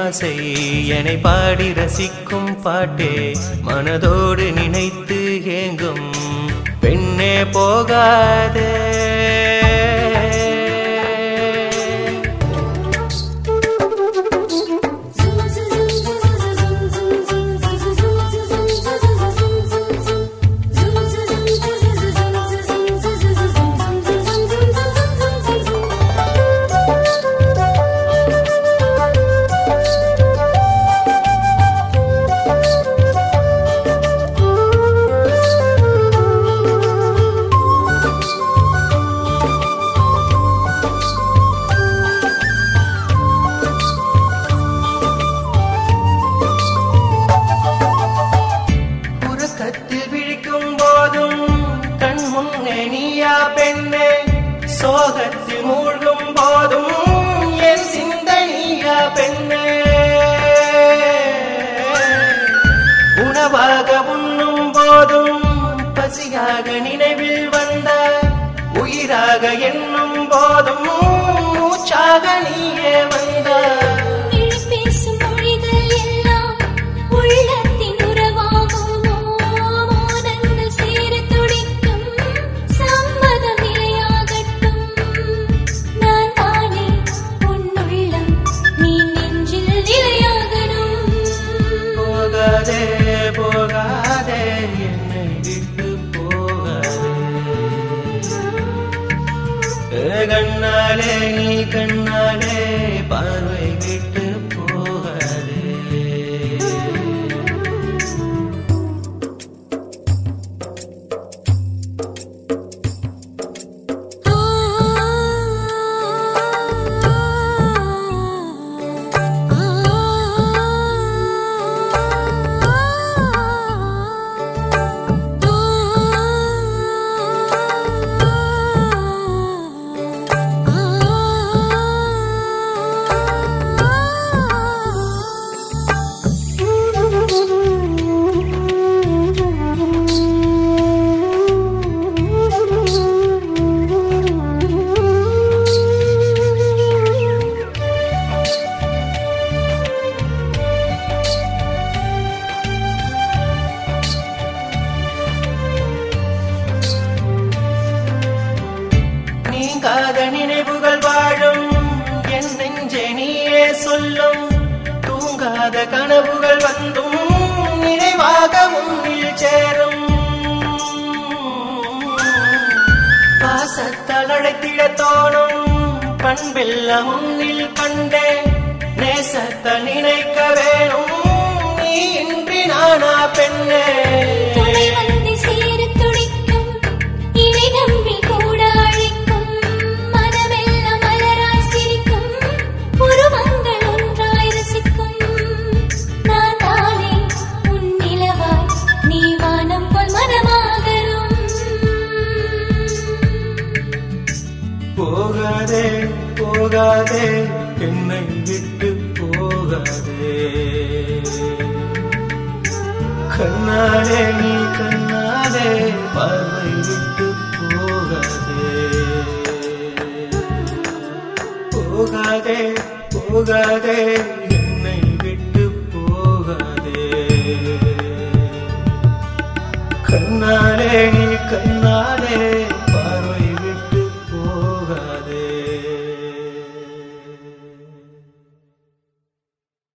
ஆசை என்னை பாடி ரசிக்கும் பாட்டே மனதோடு நினைத்து ஏங்கும் பெண்ணே போகாதே உறக்கத்தில் விழிக்கும் போதும் கண் முன்னே நீயா பெண்ணே சோகத்தில் மூழ்கும் போதும் என் சிந்தனையா பெண்ணே உணவாக உண்ணும் போதும் பசியாக நினைவில் வந்த உயிராக எண்ணும் போதும் மூச்சாக நீயே வந்தாய் பேசும் மொழிகள் எல்லாம் உள்ளத்தின் உறவாகுமோ மோதங்கள் சேர துடிக்கும் சம்மதம் நிலையாகட்டும் நான் தானே உன்னுள்ளம் நீ நெஞ்சில் நிலையாகணும் போகாதே போகாதே என்னை விட்டு போகாதே ஏ கண்ணாலே நீ கண்ணாலே பார்வை விட்டு போகாதே நீங்காத நினைவுகள் வாழும் என் நெஞ்சே நீயே சொல்லும் தூங்காத கனவுகள் வந்தும் நினைவாக உன்னில் சேரும் பாசத்தால் அழைத்திட தோணும் பண்பெல்லாம் உன்னில் கண்டேன் நேசத்தால் நினைக்க வேணும் நீ இன்றி நானா பெண்ணே துணை வந்து சேர துடிக்கும் இணை நம்மில் கூட அழைக்கும் மனமெல்லாம் மலராய் சிரிக்கும் உருவங்கள் ஒன்றாய் ரசிக்கும் நான் தானே உன் நிலவாய் நீ வானம் போல் மனமாகரும் போகாதே போகாதே என்னை விட்டு போகாதே கண்ணாலே நீ கண்ணாலே பார்வை விட்டு போகாதே போகாதே போகாதே என்னை விட்டு போகாதே கண்ணாலே நீ கண்ணாலே